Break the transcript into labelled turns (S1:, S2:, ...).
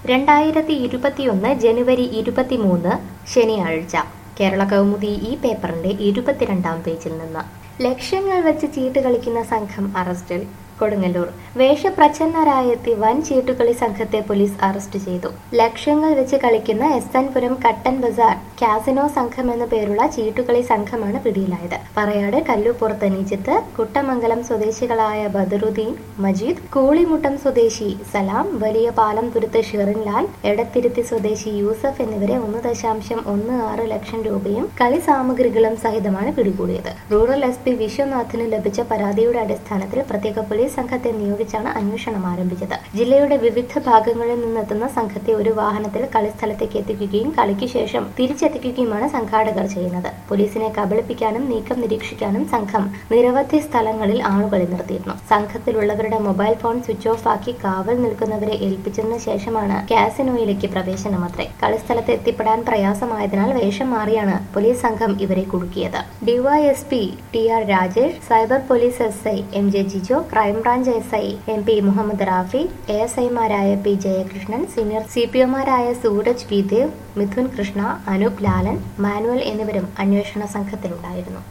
S1: രണ്ടായിരത്തി ഇരുപത്തിയൊന്ന് ജനുവരി ഇരുപത്തിമൂന്ന് ശനിയാഴ്ച കേരള കൗമുദി ഈ പേപ്പറിന്റെ ഇരുപത്തിരണ്ടാം പേജിൽ നിന്ന് ലക്ഷ്യങ്ങൾ വെച്ച് ചീട്ട് കളിക്കുന്ന സംഘം അറസ്റ്റിൽ കൊടുങ്ങല്ലൂർ വേഷപ്രച്ഛന്നരായെത്തി വൻ ചീട്ടുകളി സംഘത്തെ പോലീസ് അറസ്റ്റ് ചെയ്തു ലക്ഷ്യങ്ങൾ വെച്ച് കളിക്കുന്ന എസ് എൻ പുരം കട്ടൻ ബസാർ കാസിനോ സംഘം എന്ന പേരുള്ള ചീട്ടുകളി സംഘമാണ് പിടിയിലായത് പറയാട് കല്ലുപുറത്ത് നിജിത്ത് കുട്ടമംഗലം സ്വദേശികളായ ബദറുദ്ദീൻ മജീദ് കൂളിമുട്ടം സ്വദേശി സലാം വലിയ പാലം തുരുത്ത് ഷിറിൻലാൽ എടത്തിരുത്തി സ്വദേശി യൂസഫ് എന്നിവരെ ഒന്ന് ദശാംശം ഒന്ന് ആറ് ലക്ഷം രൂപയും കളി സാമഗ്രികളും സഹിതമാണ് പിടികൂടിയത് റൂറൽ എസ് പി വിശ്വനാഥിന് ലഭിച്ച പരാതിയുടെ അടിസ്ഥാനത്തിൽ പ്രത്യേക പോലീസ് സംഘത്തെ നിയോഗിച്ചാണ് അന്വേഷണം ആരംഭിച്ചത് ജില്ലയുടെ വിവിധ ഭാഗങ്ങളിൽ നിന്നെത്തുന്ന സംഘത്തെ ഒരു വാഹനത്തിൽ കളിസ്ഥലത്തേക്ക് എത്തിക്കുകയും കളിക്ക് ശേഷം തിരിച്ചെത്തിക്കുകയുമാണ് സംഘാടകർ ചെയ്യുന്നത് പോലീസിനെ കബളിപ്പിക്കാനും നീക്കം നിരീക്ഷിക്കാനും സംഘം നിരവധി സ്ഥലങ്ങളിൽ ആളുകളെ നിർത്തിയിരുന്നു സംഘത്തിലുള്ളവരുടെ മൊബൈൽ ഫോൺ സ്വിച്ച് ഓഫ് ആക്കി കാവൽ നിൽക്കുന്നവരെ ഏൽപ്പിച്ചതിനു ശേഷമാണ് കാസിനോയിലേക്ക് പ്രവേശനമത്രേ കളിസ്ഥലത്ത് എത്തിപ്പെടാൻ പ്രയാസമായതിനാൽ വേഷം മാറിയാണ് പോലീസ് സംഘം ഇവരെ കുടുക്കിയത് D Y S P T R Rajesh cyber police S I M J Jijo crime branch S I M P Muhammad Rafi A S ഐമാരായ P Jayakrishnan senior C P ഒമാരായ സൂരജ് പി ദേവ് മിഥുൻ കൃഷ്ണ അനൂപ് ലാലൻ മാനുവൽ എന്നിവരും അന്വേഷണ സംഘത്തിലുണ്ടായിരുന്നു